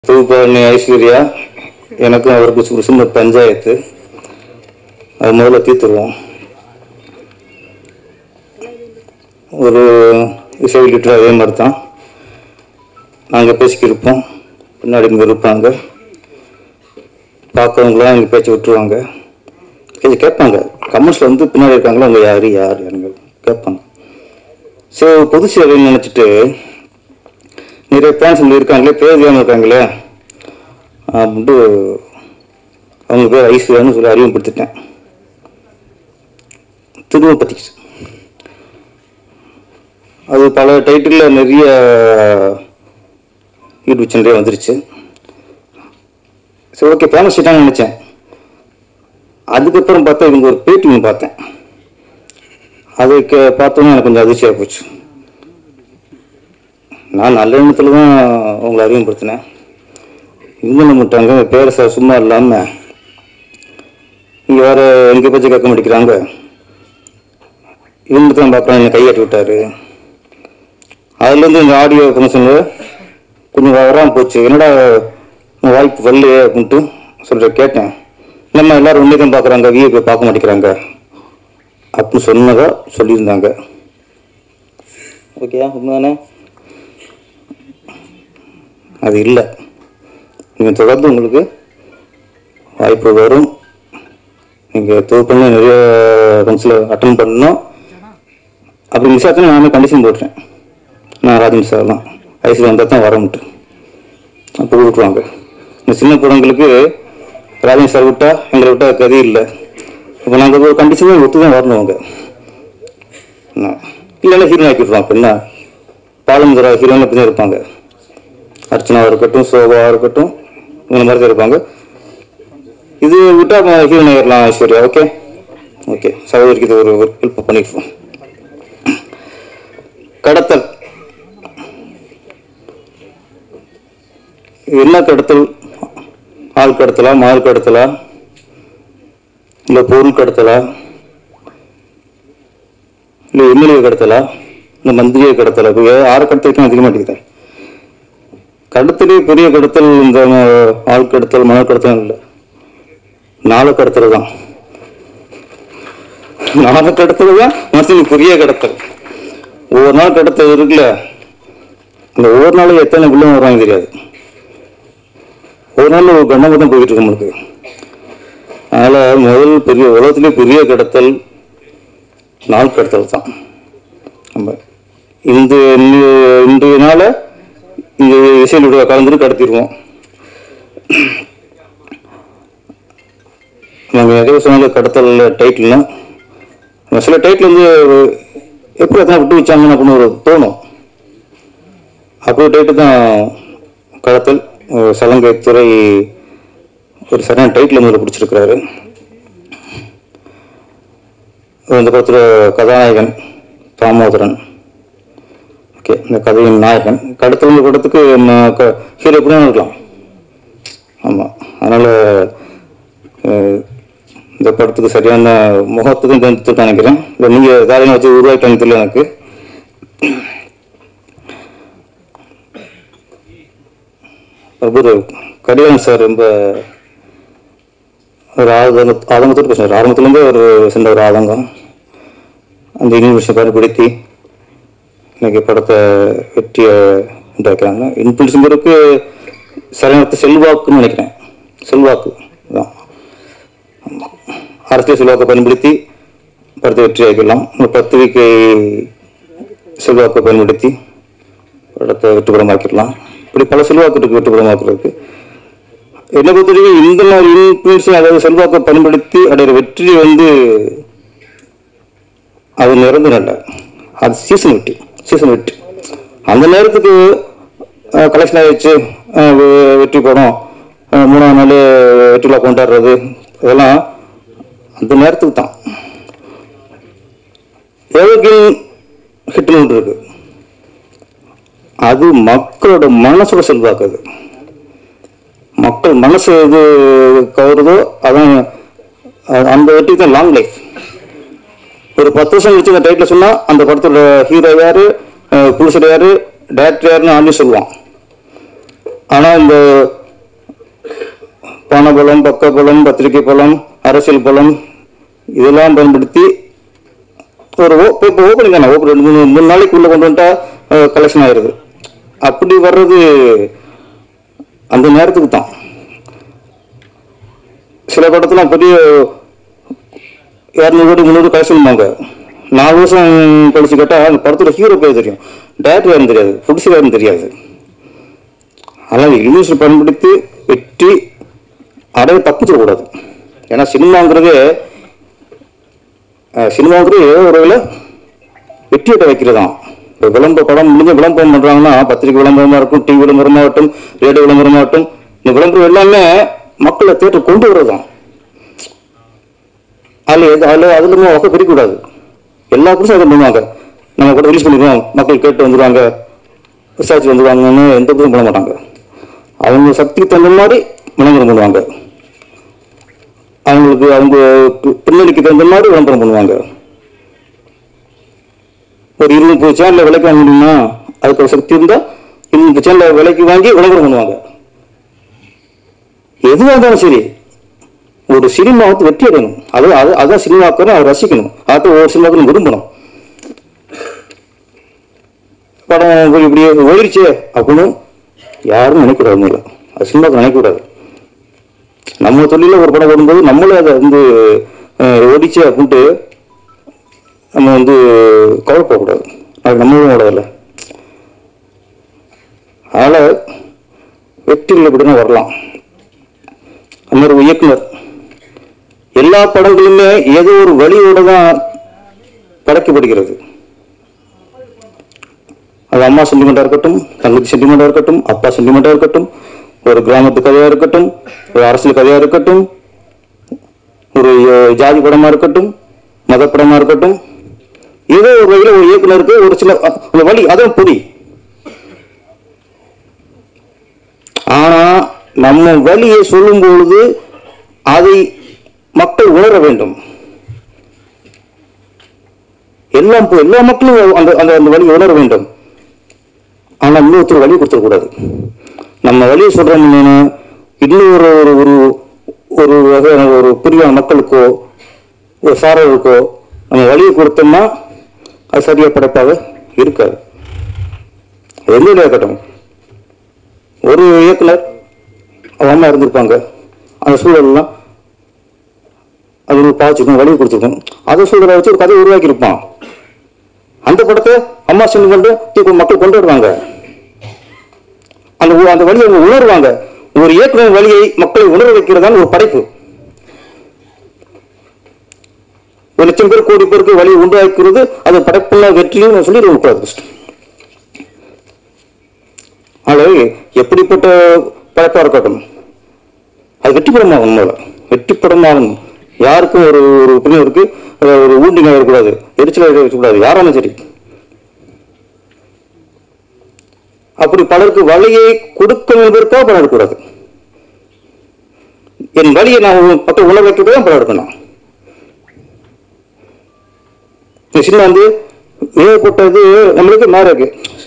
தூப்பாணி ஐஸ்வர்யா எனக்கும் அவருக்கு ஒரு சின்ன பஞ்சாயத்து அது முதல்ல தீர்த்துருவோம் ஒரு இசை லிட்டர் அதே மாதிரி தான் நாங்கள் பேசிக்கிருப்போம் பின்னாடி இங்கே இருப்பாங்க பார்க்கறவங்களாம் எங்கள் பேச்சை விட்டுருவாங்க பேச்சு கேட்பாங்க கமெண்ட்ஸில் வந்து பின்னாடி இருக்காங்களோ அவங்க யார் யார் யாருங்க கேட்பாங்க ஸோ பொது சேவைன்னு நினச்சிட்டு நிறைய பேரண்ட்ஸ் இங்கே இருக்காங்களே பேர் தெரியாமல் இருக்காங்களே அப்படின்ட்டு அவங்க பேர் ஐஸ்வர்யான்னு சொல்லி அறிமுகப்படுத்திட்டேன் திரும்ப பற்றிக்கிச்சு அது பல டைட்டிலில் நிறைய யூடியூப் சேனலே வந்துருச்சு சரி ஓகே ஃபேமஸ் ஆகிட்டாங்கன்னு நினச்சேன் அதுக்கப்புறம் பார்த்தா இவங்க ஒரு பேட்டி ஒன்று பார்த்தேன் அதுக்கு பார்த்தோன்னே எனக்கு கொஞ்சம் அதிர்ச்சியாக போச்சு நான் நல்ல எண்ணத்தில் தான் உங்களை அறிமுகப்படுத்தினேன் இவங்க என்ன பண்ணிட்டாங்க பேரை சார் சும்மா இல்லாமல் இங்கே வேறு எங்கே பற்றி கேட்க மாட்டேங்கிறாங்க இவங்க தான் பார்க்குறாங்க என்னை கையாட்டி விட்டாரு அதுலேருந்து இந்த ஆடியோ ஃபங்க்ஷனில் கொஞ்சம் வராமல் போச்சு என்னடா உன் வாய்ப்பு வரலையே அப்படின்ட்டு சொல்கிற கேட்டேன் நம்ம எல்லாரும் உன்னே தான் பார்க்குறாங்க விஐபி பார்க்க மாட்டேங்கிறாங்க அப்படின்னு சொன்னதா சொல்லியிருந்தாங்க ஓகே உண்மைதானே அது இல்லை நீங்கள் தொடர்ந்து உங்களுக்கு வாய்ப்பு வரும் நீங்கள் தொகுப்பு பண்ணி நிறைய ஃபங்க்ஷனில் அட்டன் பண்ணணும் அப்படி மிஸ் ஆச்சுன்னா நானே கண்டிஷன் போட்டுறேன் நான் ராஜன் சார் தான் ஐசி வந்தால் தான் வரமுட்டு அப்போ விட்டுருவாங்க இந்த சின்ன படங்களுக்கு ராஜன் சார் விட்டா எங்களை விட்டா கதி இல்லை இப்போ நாங்கள் ஒரு கண்டிஷன் ஒத்து தான் வரணும் அவங்க என்ன இல்லைன்னா ஹீரோயின் ஆக்கி விட்ருவாங்க இப்போ என்ன பாலமுதரா ஹீரோயின் அப்படி தான் இருப்பாங்க அர்ச்சனாவாக இருக்கட்டும் சோபாவாக இருக்கட்டும் இந்த மாதிரி தான் இருப்பாங்க இது விட்டா ஹீரோயின் ஆயிடலாம் ஐஸ்வர்யா ஓகே ஓகே சகோதரிக்கு இது ஒரு ஹெல்ப் பண்ணிடுவோம் கடத்தல் இது என்ன கடத்தல் ஆள் கடத்தலா மால் கடத்தலா இல்லை பொருள் கடத்தலா இல்லை எம்எல்ஏ கடத்தலா இல்லை மந்திரியை கடத்தலா இப்போ யாரை கடத்தலுக்கும் அதிக மாட்டேங்குது கடத்தலே பெரிய கடத்தல் இந்த ம- ஆள் கடத்தல் மன கடத்தல் இல்லை நாளை கடத்தல் தான் நாளை கடத்தல் தான் மனுஷனுக்கு பெரிய கடத்தல் ஒவ்வொரு நாள் கடத்தல் இருக்குல்ல இந்த ஒவ்வொரு நாளும் எத்தனை பிள்ளை வருவாங்க தெரியாது ஒரு நாள் ஒரு கண்ணமாக தான் போயிட்டு இருக்கு நம்மளுக்கு அதனால் முதல் பெரிய உலகத்திலே பெரிய கடத்தல் நாள் கடத்தல் தான் நம்ம இந்த இந்த- இன்றைய நாளை இந்த இசையிலுடைய கலந்துட்டு கடத்திடுவோம் நாங்கள் நிறைய சொன்னாங்க கடத்தல் டைட்டில்னா சில டைட்டில் வந்து எப்படி எத்தனை விட்டு வச்சாங்கன்னு அப்படின்னு ஒரு தோணும் அப்படி டைட்டில் தான் கடத்தல் ஒரு சலங்கை துறை ஒரு சரியான டைட்டில் முதல்ல பிடிச்சிருக்கிறாரு இந்த படத்தில் கதாநாயகன் தாமோதரன் ஓகே இந்த கதையின் நாயகன் கடத்தல் படத்துக்கு ஹீரோ எப்படி வேணா இருக்கலாம் ஆமாம் அதனால் இந்த படத்துக்கு சரியான முகத்துக்கும் தெரிஞ்சுட்டு நினைக்கிறேன் இல்லை நீங்கள் தாராளம் வச்சு உருவாக்கிட்டாங்க தெரியல எனக்கு ஒரு கரிகாலன் சார் ரொம்ப ஒரு ஆதங்க ஆதங்கத்தோடு பேசினார் ஆரம்பத்துலேருந்தே ஒரு சின்ன ஒரு ஆதங்கம் அந்த இன்ஃபுளுஷனை பயன்படுத்தி இன்னைக்கு படத்தை வெற்றியை உண்டாக்குறாங்க இன்ஃபுளுஷுங்கிறதுக்கு சரியான செல்வாக்குன்னு நினைக்கிறேன் செல்வாக்கு தான் அரசியல் செல்வாக்கை பயன்படுத்தி படத்தை வெற்றி ஆக்கிடலாம் ஒரு பத்திரிகை செல்வாக்கை பயன்படுத்தி படத்தை வெற்றிபடமாக்கிடலாம் இப்படி பல செல்வாக்கு இருக்கு வெற்றிபடமாக்குறதுக்கு என்னை பொறுத்தவரைக்கும் இந்த மாதிரி இன்ஃபுளுன்ஸ் அதாவது செல்வாக்கை பயன்படுத்தி அடையிற வெற்றி வந்து அது நிரந்தரம் இல்லை அது சீசன் வெற்றி சீசன் வெற்றி அந்த நேரத்துக்கு கலெக்ஷன் ஆகிடுச்சு அஹ் வெ- வெற்றி படம் அஹ் மூணாம் நாள் வெற்றிலா கொண்டாடுறது இதெல்லாம் அந்த நேரத்துக்கு தான் எவர்கின் ஹிட்னு ஒன்று இருக்கு அது மக்களோட மனசோட செல்வாக்கு அது மக்கள் மனசு எது கவருதோ அதான் அ- அந்த வெற்றி தான் லாங் லைஃப் ஒரு பத்து வருஷம் கழிச்சு இந்த டைட்டில் சொன்னா அந்த படத்தோட ஹீரோ யாரு புதுசர் யாரு டேரக்டர் யாருன்னு ஆண்டி சொல்லுவான் ஆனால் இந்த பணபலம் பக்கபலம் பத்திரிகை பலம் அரசியல் பலம் இதெல்லாம் பயன்படுத்தி ஒரு ஓ இப்போ ஓப்பனிங் தானே ஓப்பன் ரெண்டு மூணு மூணு நாளைக்கு உள்ள கொண்டு வந்துட்டா கலெக்ஷன் ஆயிடுது அப்படி வர்றது அந்த நேரத்துக்கு தான் சில படத்துல பெரிய இரநூறு கோடி முந்நூறு கலெக்ஷன் வாங்க நாலு வருஷம் கழிச்சு கேட்டால் அந்த படத்தோட ஹீரோ பேர் தெரியும் டேரக்டர் யாருன்னு தெரியாது புடிச்சு யாருன்னு தெரியாது அதனால் இங்கிலீஷ் பயன்படுத்தி வெற்றி அடைய தப்பிச்சிடக்கூடாது ஏன்னா சினிமாங்கிறது அஹ், சினிமாங்கிறது ஏதோ ஒரு வகையில் வெற்றியிட்ட வைக்கிறது தான் இப்போ விளம்பர படம் முடிஞ்ச விளம்பரம் பண்ணுறாங்கன்னா பத்திரிகை விளம்பரமாக இருக்கும் டிவி விளம்பரமாகட்டும் ரேடியோ விளம்பரமாகட்டும் இந்த விளம்பரம் எல்லாமே மக்களை தேட்டர் கொண்டு வர்றது தான் அதில் எது அதில் அதுலேயுமே வகை பிரிக்கக்கூடாது எல்லா புதுசும் அதை பண்ணுவாங்க நம்ம கூட ரிலீஸ் பண்ணிடுவோம் மக்கள் கேட்டு வந்துடுவாங்க விசாரிச்சு வந்துடுவாங்கன்னு எந்த புதுசும் பண்ண மாட்டாங்க அவங்க சக்திக்கு தகுந்த மாதிரி விளம்பரம் பண்ணுவாங்க அவங்களுக்கு அவங்க பி- பின்னணிக்கு தகுந்த மாதிரி விளம்பரம் பண்ணுவாங்க ஒரு இருநூறு சேனலில் விலைக்கு வாங்க முடியுமா அதுக்கு ஒரு சக்தி இருந்தால் இருநூறு சேனலில் விலைக்கு வாங்கி விளம்பரம் பண்ணுவாங்க எதுவாக இருந்தாலும் சரி ஒரு சினிமா வந்து வெற்றி அடையணும் அது அது அதான் சினிமாக்கணும் அவர் ரசிக்கணும் அதை ஒவ்வொரு சினிமாக்களும் விரும்பணும் படம் இப்படி இப்படி ஓடிருச்சே அப்படின்னு யாரும் நினைக்கக்கூடாது முதல்ல அது சினிமாவுக்கு நினைக்கக்கூடாது நம்ம தொழில ஒரு படம் ஓடும்போது நம்மளே அதை வந்து அஹ், ஓடிச்சே அப்படின்ட்டு நம்ம வந்து கவலைப்படக்கூடாது அது நம்மளும் ஓடதில்லை அதனால் வெற்றிகள் எப்படின்னா வரலாம் அந்த மாதிரி ஒரு இயக்குனர் எல்லா படங்களுமே ஏதோ ஒரு வழியோட தான் படைக்கப்படுகிறது அது அம்மா சென்டிமெண்டா இருக்கட்டும் தங்கச்சி சென்டிமெண்டா இருக்கட்டும் அப்பா சென்டிமெண்டா இருக்கட்டும் ஒரு கிராமத்து கதையா இருக்கட்டும் ஒரு அரசியல் கதையா இருக்கட்டும் ஒரு அஹ், ஜாதி படமா இருக்கட்டும் மத படமா இருக்கட்டும் ஏதோ ஒரு வகையில் ஒரு இயக்குனருக்கு ஒரு சில அ- அந்த வழி அதுவும் பொடி ஆனா நம்ம வழியை சொல்லும் பொழுது அதை மக்கள் உணர வேண்டும் எல்லாம் போ- எல்லா மக்களும் அந்த அந்த அந்த வழியை உணர வேண்டும் ஆனா இன்னொருத்தர் வழி கொடுத்துடக்கூடாது நம்ம வழியை சொல்றோம்னு இன்னும் ஒரு ஒரு ஒரு ஒரு வகையான ஒரு பிரிவான மக்களுக்கோ ஒரு சாரர்களுக்கோ நம்ம வழியை கொடுத்தோம்னா அது சரியா படைப்பாக இருக்காது அது எந்த வழியாக இருக்கட்டும் ஒரு இயக்குனர் அவங்க அம்மா இருந்திருப்பாங்க அந்த சூழல்லாம் அது ஒரு பாய்ச்சிக்கும் வழியை கொடுத்துருக்கும் அதை சூழலை வச்சு ஒரு கதையை உருவாக்கியிருப்பான் அந்த படத்தை அம்மா சென்று கொண்டு தூக்கு மக்கள் கொண்டு வருவாங்க அந்த உ- அந்த வழியை அவங்க உணர்வாங்க ஒரு இயக்குனர் வழியை மக்களை உணர வைக்கிறதான ஒரு படைப்பு ஒரு லட்சம் பேர் கோடி பேருக்கு வழி உண்டாக்குறது அது படைப்புள்ள வெற்றியும் சொல்லி கூடாது ஃபர்ஸ்ட் ஆகவே எப்படிப்பட்ட படைப்பா இருக்கட்டும் அது வெற்றி படமாகணும் முதல்ல வெற்றி படமாகணும் யாருக்கும் ஒரு ஒரு பிரிவினருக்கு அஹ், ஒரு ஊண்டிங்க இருக்கக்கூடாது எரிச்சல் இருக்கக்கூடாது யாராலும் சரி அப்படி பலருக்கு வழியை கொடுக்கணும் என்பதற்காக படம் எடுக்கக்கூடாது என் வழியை நான் பட்ட உணர வைக்கிறது தான் படம் எடுக்கணும் இந்த சினிமா வந்து ஏகப்பட்டது நம்மளுக்கு மாறி இருக்கு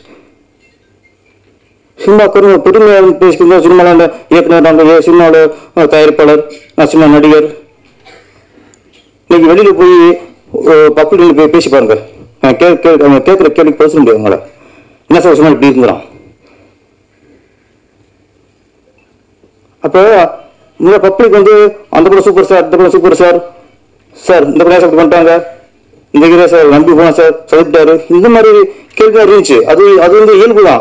சினிமாக்காரங்க பெருமையாக பேசிக்கிறோம் சினிமாவில் இயக்குனர் நாங்கள் சினிமாவில் தயாரிப்பாளர் நான் சினிமா நடிகர் இன்னைக்கு வெளியில போய் பப்ளிக் போய் பேசி பாருங்க நான் கே கே அவங்க கேட்குற கேள்விக்கு பேச முடியாது அவங்கள என்ன சார் சினிமா இப்படி இருக்கிறான் அப்போ இந்த பப்ளிக் வந்து அந்த படம் சூப்பர் சார் இந்த படம் சூப்பர் சார் சார் இந்த படம் சார் பண்ணிட்டாங்க இந்த ஹீரோ சார் நம்பி போனா சார் சொல்லிட்டாரு இந்த மாதிரி கேள்வி இருந்துச்சு அது அது வந்து இயல்பு தான்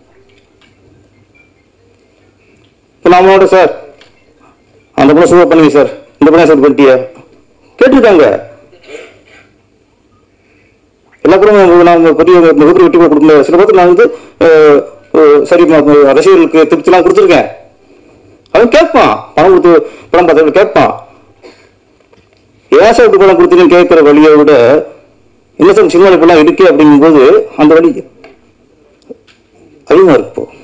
இப்போ நம்மளோட சார் அந்த படம் சூப்பர் பண்ணுங்க சார் இந்த படம் சார் பண்ணிட்டிய கேட்டிருக்காங்க எல்லா படமும் நான் பெரிய மிகப்பெரிய வெற்றி கொடுக்க முடியாது சில படத்தில் நான் வந்து அஹ், அஹ், சரி ம- ரசிகர்களுக்கு திருப்திலாம் கொடுத்துருக்கேன் அவன் கேட்பான் பணம் கொடுத்து படம் பார்த்தவங்க கேட்பான் ஏன் சார் இப்படி படம் கொடுத்தீங்கன்னு கேட்குற வழியை விட என்ன சார் சினிமாவில் இப்படிலாம் இருக்கே அப்படிங்கும்போது அந்த வழி அதிகமாக இருக்கு இப்போ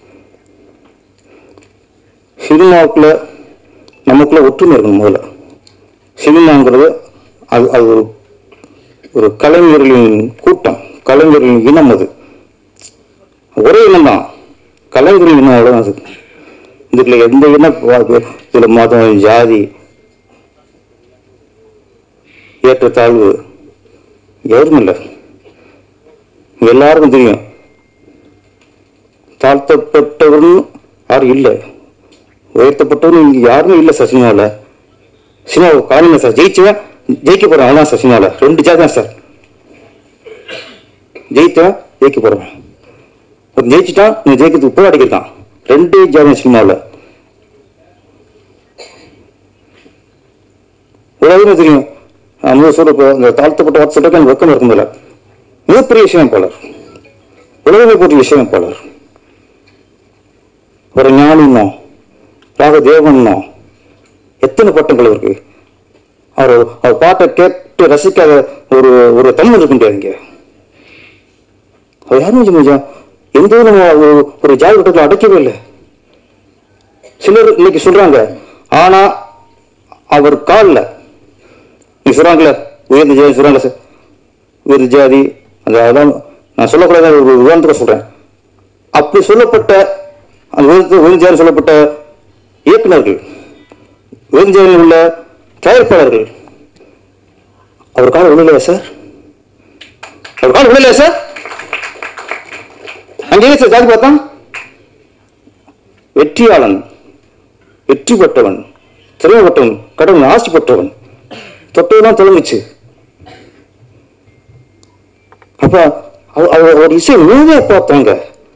சினிமாவுக்குள்ள நமக்குள்ள ஒற்றுமை இருக்கணும் முதல்ல சினிமாங்கிறது அது அது ஒரு ஒரு கலைஞர்களின் கூட்டம் கலைஞர்களின் இனம் அது ஒரே இனம் தான் கலைஞர் இன்னும் அவ்வளோதான் அது இதுக்குள்ள எந்த என்ன பா- இதுல மதம் ஜாதி ஏற்றத்தாழ்வு எவரும் இல்லை எல்லாருக்கும் தெரியும் தாழ்த்தப்பட்டவரும் யாரும் இல்லை உயர்த்தப்பட்டவரும் இங்க யாருமே இல்லை சார் சினிமாவில் சினிமா காரணங்க சார் ஜெயிச்சுவேன் ஜெயிக்க போறேன் அவ்வளோதான் சார் சினிமாவில் ரெண்டு ஜாதி தான் சார் ஜெயித்தவன் ஜெயிக்க போறவன் ஒரு ஜெயிச்சுட்டான் நீ ஜெயிக்கிறதுக்கு போராடி இருக்கான் ரெண்டே ஜாதி சினிமாவில் உலகமே தெரியும் நம்ம சொல்ற இப்போ இந்த தாழ்த்தப்பட்ட வார்த்தை சொல்றதுக்கு எனக்கு வெக்கம் இருக்க முடியல மிகப்பெரிய விஷயம் போலர் உலகமே போட்ட விஷயம் போலர் ஒரு ஞானினோம் ராக தேவனோம் எத்தனை பட்டங்கள் இருக்கு அவர் அவர் பாட்டை கேட்டு ரசிக்காத ஒரு ஒரு தமிழ் இருக்க முடியாது இங்க அவர் யாரும் கொஞ்சம் எந்த இதுல நம்ம ஒரு- ஒரு ஜாதி வட்டத்தில் அடைக்கவே இல்லை சிலர் இன்னைக்கு சொல்றாங்க ஆனா அவர் காலில் நீ சொல்றாங்களே உயர்ந்த ஜாதி சொல்றாங்க சார் உயர்ந்த ஜாதி அந்த அதான் நான் சொல்லக்கூடாத ஒரு உதாரணத்துக்கு சொல்றேன் அப்படி சொல்லப்பட்ட அந்த உயர்ந்த உயர்ந்த ஜாதி சொல்லப்பட்ட இயக்குனர்கள் உயர்ந்த ஜாதியில் உள்ள தயாரிப்பாளர்கள் அவர் கால விழலையா சார் அவர் கால விழலையா சார் அங்கே சார் ஜாதி பார்த்தா வெற்றியாளன் வெற்றி பெற்றவன் திறமைப்பட்டவன் கடவுள் ஆசி பெற்றவன் தொட்டதுதான் தொலைஞ்சிச்சு அப்ப அவ- அவ- அவர் இசை முழுமையா பார்த்தவங்க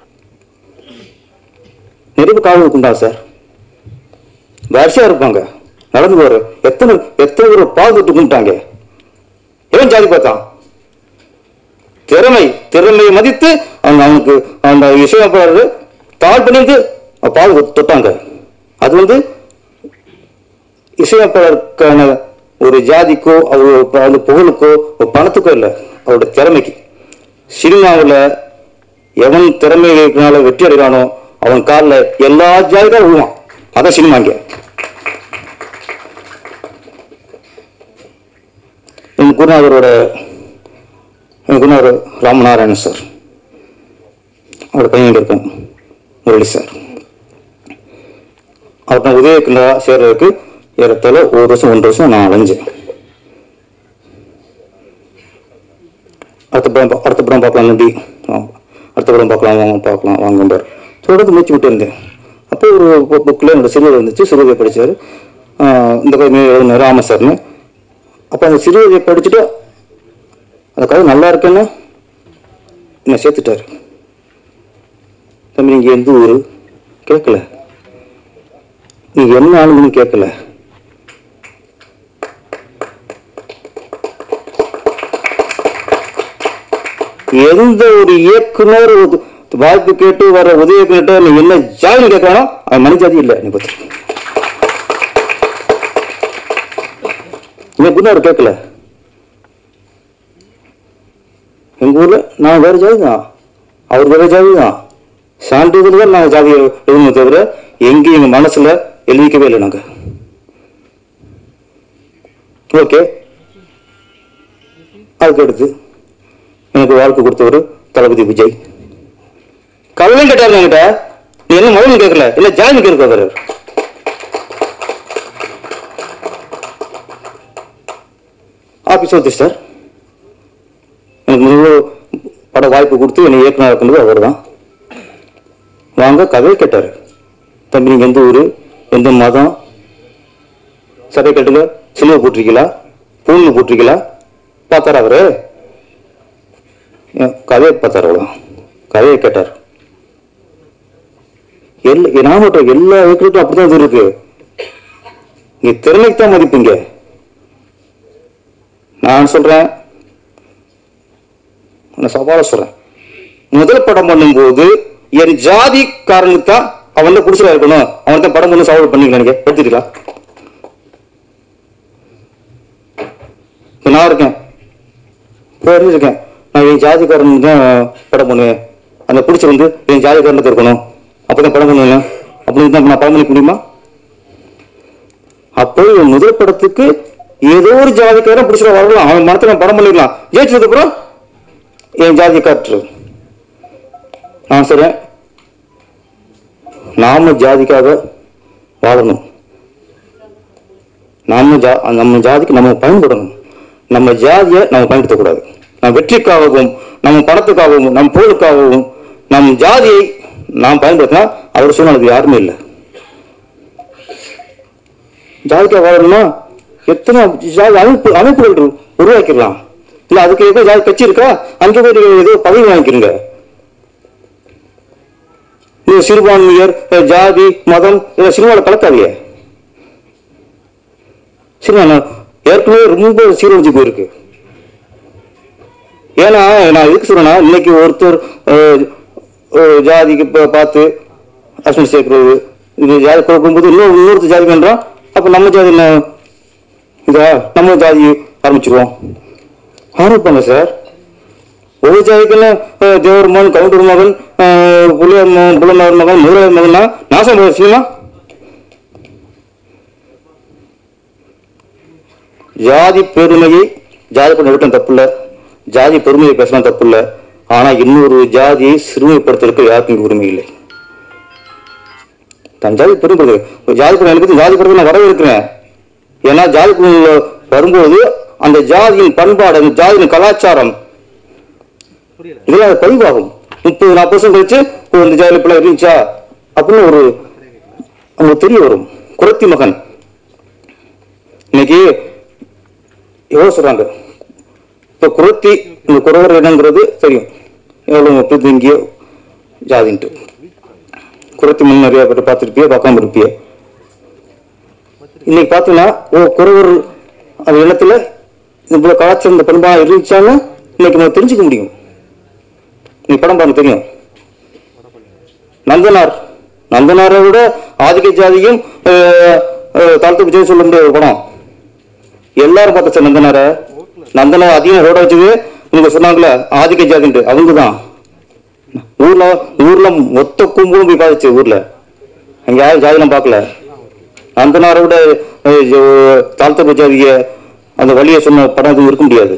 நெருப்பு காவலுக்கு உண்டா சார் வரிசையா இருப்பாங்க நடந்து போற எத்தனை எத்தனை பேர் பால் தொட்டு கும்பிட்டாங்க எவன் ஜாதி பார்த்தான் திறமை திறமையை மதித்து அவங்க அவனுக்கு அந்த இசையமைப்பாளர் தாழ் பண்ணிட்டு பால் தொட்டாங்க அது வந்து இசையமைப்பாளருக்கான ஒரு ஜாதிக்கோ அவர் அந்த புகழுக்கோ ஒரு பணத்துக்கோ இல்லை அவருடைய திறமைக்கு சினிமாவில் எவன் திறமை இருக்கிறனால வெற்றி அடைகிறானோ அவன் காலில் எல்லா ஜாதிக்கும் விழுவான் அதான் சினிமா இங்க என் குருநாதரோட என் குருநாதர் ராமநாராயணன் சார் அவரோட பையன் இங்க இருக்கான் முரளி சார் அவர் நான் உதயகுண்டா சேர்றதுக்கு ஏறத்தாழ ஒரு வருஷம் ஒன்றரை வருஷம் நான் அலைஞ்சேன் அடுத்த படம் பா- அடுத்த படம் பார்க்கலாம் நம்பி ஆ, அடுத்த படம் பார்க்கலாம் வாங்க பார்க்கலாம் வாங்கம்பார் தொடர்ந்து மூச்சு விட்டு இருந்தேன் அப்போ ஒரு புக்கில் என்னோட சிறுவர் வந்துச்சு சிறுவதை படித்தார் இந்த கதை எழுதின ராம சார்னு அப்போ அந்த சிறுவதை படிச்சுட்டு அந்த கதை நல்லா இருக்குன்னு என்னை சேர்த்துட்டாரு தம்பி நீங்கள் எந்த ஊர் கேட்கல நீங்க என்ன ஆளுங்கன்னு கேட்கல எந்த ஒரு இயக்குனர் ஒரு வாய்ப்பு கேட்டு வர உதவி கேட்டு நீ என்ன ஜாதி கேட்கணும் அவன் மனு ஜாதி இல்லை நீ பத்தி என் குருநாதர் கேட்கல எங்க ஊர்ல நான் வேற ஜாதி தான் அவர் வேற ஜாதி தான் சான்றிதழ் தான் நாங்கள் ஜாதி எழுதணும் தவிர எங்கேயும் எங்க மனசுல எழுதிக்கவே இல்லை நாங்க ஓகே அதுக்கு அடுத்து எனக்கு வாழ்க்கை கொடுத்தவர் தளபதி விஜய் கவலையும் கேட்டாரு என்கிட்ட நீ என்ன மகனும் கேட்கல இல்ல ஜாதி கேட்க ஆபீஸ் வந்து சார் எனக்கு முழு பட வாய்ப்பு கொடுத்து என்னை இயக்குனர் ஆக்குனது அவர் தான் வாங்க கதையை கேட்டார் தம்பி நீங்கள் எந்த ஊர் எந்த மதம் சபை கேட்டுங்க சிலுவை போட்டிருக்கீங்களா பூன்னு போட்டிருக்கீங்களா பார்த்தாரா அவரு என் கதையை பார்த்தார் அவ்வளோ கதையை கேட்டார் எல்லா நான் மட்டும் எல்லா இயக்குனருக்கும் அப்படிதான் இது இருக்கு நீ திறமைக்கு தான் மதிப்பீங்க நான் சொல்றேன் நான் சவால சொல்றேன் முதல் படம் பண்ணும்போது என் ஜாதிக்காரனுக்கு தான் அவன் குடிசல இருக்கணும் அவன் தான் படம் பண்ணி சவால் பண்ணிக்கலாம் நீங்க எடுத்துக்கலாம் இப்ப நான் இருக்கேன் இப்போ இருக்கேன் நான் என் ஜாதிக்காரனுக்கு தான் படம் பண்ணுவேன் அந்த பிடிச்சி வந்து என் ஜாதிக்காரனுக்கு இருக்கணும் அப்பதான் படம் பண்ணுவேன் அப்படின்னு தான் நான் படம் பண்ணிக்க முடியுமா அப்போ என் முதல் படத்துக்கு ஏதோ ஒரு ஜாதிக்காரன் பிடிச்சிட வரலாம் அவன் மனத்தை நான் படம் பண்ணிடலாம் ஜெயிச்சதுக்கு அப்புறம் என் ஜாதி காற்று நான் சொல்றேன் நாம ஜாதிக்காக வாழணும் நாம ஜா நம்ம ஜாதிக்கு நம்ம பயன்படணும் நம்ம ஜாதியை நம்ம பயன்படுத்தக்கூடாது நம்ம வெற்றிக்காகவும் நம்ம பணத்துக்காகவும் நம்ம புகழுக்காகவும் நம் ஜாதியை நாம் பயன்படுத்தினா அவர் சொன்னது யாருமே இல்லை ஜாதிக்காக வாழணும்னா எத்தனை ஜாதி அமைப்பு அமைப்புகள் இருக்கு, உருவாக்கிடலாம் இல்ல அதுக்கு ஏதோ ஜாதி கட்சி இருக்கா அங்கே போய் நீங்க ஏதோ பதவி வாங்கிக்கிறீங்க இது சிறுபான்மையர் அஹ், ஜாதி மதம் இதை சினிமாவில் கலக்காதீங்க சினிமா நான் ஏற்கனவே ரொம்ப சீரழிஞ்சு போயிருக்கு ஏன்னா நான் எதுக்கு சொல்றேன்னா இன்னைக்கு ஒருத்தர் அஹ், அஹ், ஜாதிக்கு பா- பார்த்து ஹஸ்பண்ட் சேர்க்கிறது இது ஜாதி கொடுக்கும்போது இன்னும் இன்னொருத்தர் ஜாதி பண்றான் அப்ப நம்ம ஜாதி என்ன இதா நம்ம ஜாதி ஆரம்பிச்சிருவோம் ஆரம்பிப்பாங்க சார் ஒரு ஜாதிக்குன்னு அஹ், தேவர் மகன் கவுண்டர் மகன் அஹ், புலியார் மகன் புலனார் மகன் முதலாளர் மகன்னா நாசம் போகிற சினிமா ஜாதி பெருமையை ஜாதி பண்ண விட்டம் தப்பு இல்லை ஜாதி பெருமையை பேசலாம் தப்பு இல்லை ஆனா இன்னொரு ஜாதியை சிறுமைப்படுத்துறதுக்கு யாருக்கும் இங்க உரிமை இல்லை தன் ஜாதி பெருமைப்படுது ஒரு ஜாதி பெருமை எனக்கு ஜாதி பெருமை நான் வரவேற்கிறேன் ஏன்னா ஜாதி பெருமை வரும்போது அந்த ஜாதியின் பண்பாடு அந்த ஜாதியின் கலாச்சாரம் இதெல்லாம் அது பதிவாகும் முப்பது நாற்பது வருஷம் கழிச்சு ஓ, இந்த ஜாதியில் இப்பெல்லாம் இருந்துச்சா அப்படின்னு ஒரு அவங்களுக்கு தெரிய வரும் குரத்தி மகன் இன்னைக்கு எவ்வளவு சொல்றாங்க இப்ப குரத்தி இந்த குறவர் இனங்கிறது தெரியும் எவ்வளவு பின்தங்கிய ஜாதின்ட்டு குரத்தி மண் நிறைய பேர் பார்த்துருப்பிய பார்க்காம இருப்பிய இன்னைக்கு பார்த்தீங்கன்னா ஓ குறவர் அந்த இனத்துல இவ்வளவு கலாச்சாரம் இந்த பண்பா இருந்துச்சான்னு இன்னைக்கு நம்ம தெரிஞ்சுக்க முடியும் நீ படம் பாருங்க தெரியும் நந்தனார் நந்தனாரை விட ஆதிக்க ஜாதியும் அஹ், அஹ், தாழ்த்து விஜய் சொல்ல முடிய ஒரு படம் எல்லாரும் பார்த்த சார் நந்தனார நந்தனார் அதிகம் ஓட வச்சது இவங்க சொன்னாங்களே ஆதிக்க ஜாதின்ட்டு அவங்க தான் ஊர்ல ஊர்ல மொத்த கும்பலும் போய் பாதிச்சு ஊர்ல அங்க யாரும் ஜாதிலாம் பார்க்கல நந்தனாரை விட அஹ், ஜ- தாழ்த்தப்பட்ட ஜாதிய அந்த வழியை சொன்ன படம் எதுவும் இருக்க முடியாது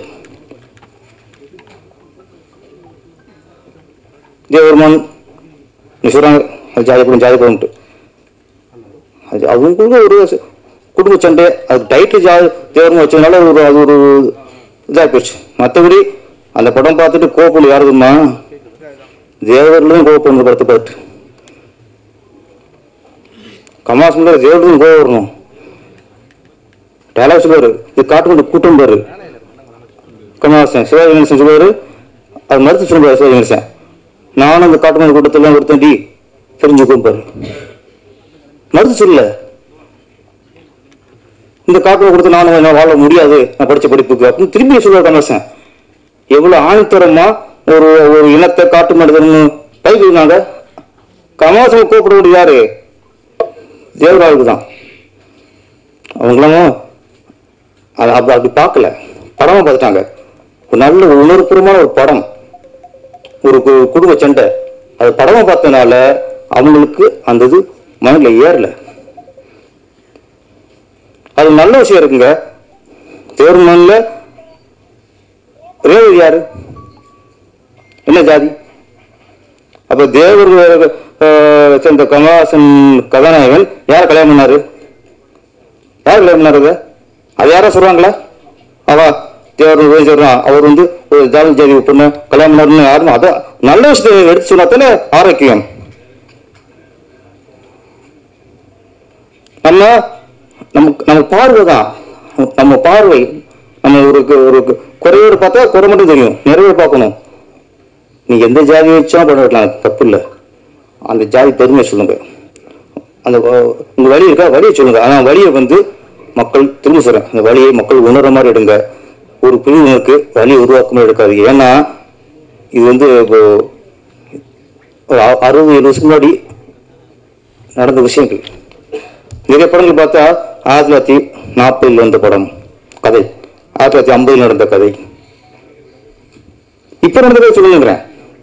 தேவர்மன் நீ சொல்றாங்க அது ஜாதி குடும்பம் ஜாதி குடும்பம்ட்டு அது அவங்களுக்கு ஒரு ச- குடும்ப சண்டை அது டைட்டில் ஜா தேர்வு வச்சதுனால ஒரு அது ஒரு இதாக போயிடுச்சு மற்றபடி அந்த படம் பார்த்துட்டு கோப்பல் யாருக்குமா தேவர்லையும் கோவம் இந்த படத்தை பார்த்து கமாஸ் முன்னாடி தேவர்களும் கோவம் வரணும் டைலாக் சொல்லுவாரு இது காட்டுக்கொண்டு கூட்டம் பாரு கமலாசன் சிவாஜி கணேசன் சொல்லுவாரு அது மறுத்து சொல்லுவாரு சிவாஜி கணேசன் நானும் அந்த காட்டுமணி கூட்டத்தில் ஒருத்தன் டி தெரிஞ்சுக்கோ பாரு மறுத்து சொல்லல இந்த காட்டுமணி கொடுத்து நானும் என்னால வாழ முடியாது நான் படிச்ச படிப்புக்கு அப்படின்னு திரும்பி சொல்லுவார் கமலாசன் எவ்வளவு ஆணித்தரமா ஒரு ஒரு இனத்தை காட்டு மனிதன்னு பயிர்னாங்க கமலாசன் கூப்பிட வேண்டியது யாரு தேவராவுக்கு தான் அவங்களும் அது அப்படி அப்படி பார்க்கல படமா பார்த்துட்டாங்க ஒரு நல்ல ஒரு உணர்வுபூர்வமான ஒரு படம் ஒரு கு- குடும்ப சண்டை அது படமா பார்த்தனால அவங்களுக்கு அந்த இது மைண்ட்ல ஏறல அது நல்ல விஷயம் இருக்குங்க தேர்மன்ல ரேவதி யாரு என்ன ஜாதி அப்ப தேவர் அஹ், சேர்ந்த கமலஹாசன் கதாநாயகன் யார் கல்யாணம் பண்ணாரு யார் கல்யாணம் பண்ணாரு அது? அது யாரா சொல்றாங்களா அவா தேவர் போய் சொல்றான் அவர் வந்து ஒரு ஜாதி ஜாதி பொண்ணு கல்யாணம் பண்ணாருன்னு யாரும் அதான் நல்ல விஷயத்தை எடுத்து சொன்னாத்தானே ஆரோக்கியம் நம்ம நமக்கு நம்ம பார்வை தான் நம்ம பார்வை நம்ம ஒரு கு- ஒரு கு- குறையோடு பார்த்தா குறை மட்டும் தெரியும் நிறைய பார்க்கணும் நீங்க எந்த ஜாதி வச்சா பண்ண வைக்கலாம் தப்பு இல்லை அந்த ஜாதி பெருமை சொல்லுங்க அந்த வ- உங்க வழி இருக்கா வழியை சொல்லுங்க ஆனா வழியை வந்து மக்கள் திரும்ப சொல்றேன் அந்த வழியை மக்கள் உணர்ற மாதிரி எடுங்க ஒரு பிரிவினருக்கு வழியை உருவாக்கமே எடுக்காதீங்க ஏன்னா இது வந்து இப்போ ஒரு அ- அறுபது ஏழு வருஷம் முன்னாடி நடந்த விஷயங்கள் நிறைய படங்கள் பார்த்தா ஆயிரத்தி தொள்ளாயிரத்தி நாற்பதில் வந்த படம் கதை ஆயிரத்தி தொள்ளாயிரத்தி ஐம்பதில் நடந்த கதை இப்ப நடந்ததை சொல்லுங்கிறேன்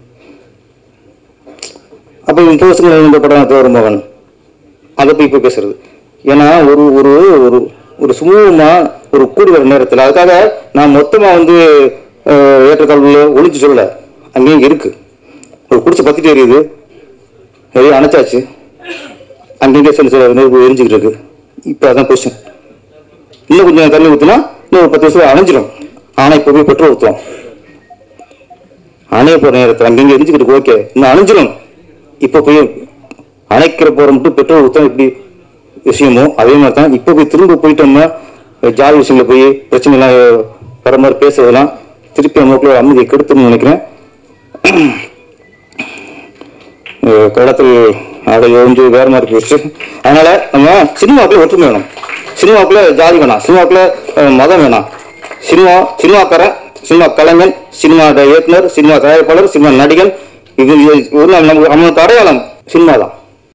அப்ப முப்பது வருஷங்கள் இந்த படம் தோறும் மகன் அதை போய் இப்போ பேசுறது ஏன்னா ஒரு ஒரு ஒரு ஒரு சுமூகமா ஒரு கூடி வர நேரத்தில் அதுக்காக நான் மொத்தமா வந்து அஹ், ஏற்றத்தாழ்வுல ஒழிச்சு சொல்லல அங்கேயும் இருக்கு ஒரு குடிச்சு பத்திட்டு எரியுது நிறைய அணைச்சாச்சு அங்கங்கே சில சில நெருப்பு எரிஞ்சுக்கிட்டு இருக்கு இப்போ அதான் பொசிஷன் இன்னும் கொஞ்சம் தண்ணி ஊற்றினா இன்னும் ஒரு பத்து வருஷம் அணைஞ்சிரும் ஆனால் இப்போ போய் பெட்ரோல் ஊற்றுவோம் அணைய போகிற நேரத்தில் அங்கங்கே எரிஞ்சுக்கிட்டு ஓகே இன்னும் அணைஞ்சிரும் இப்போ போய் அணைக்கிற போகிற மட்டும் பெட்ரோல் ஊற்றா எப்படி விஷயமோ அதே மாதிரி தான் இப்போ போய் திரும்ப போயிட்டோம்னா ஜாதி விஷயங்கள போய் பிரச்சனைலாம் வர மாதிரி பேசுறதெல்லாம் திருப்பி நமக்குள்ள அமைதியை கெடுத்துன்னு நினைக்கிறேன் அஹ் களத்தில் ஆடை ஒன்று வேற மாதிரி போயிடுச்சு அதனால நம்ம சினிமாக்குள்ள ஒற்றுமை வேணும் சினிமாக்குள்ள ஜாதி வேணாம் சினிமாக்குள்ள அஹ், மதம் வேணாம் சினிமா சினிமாக்காரன் சினிமா கலைஞன் சினிமா இயக்குனர் சினிமா தயாரிப்பாளர் சினிமா நடிகன் இது இது ஒரு நாள் நமக்கு அவனுக்கு அடையாளம் சினிமா தான்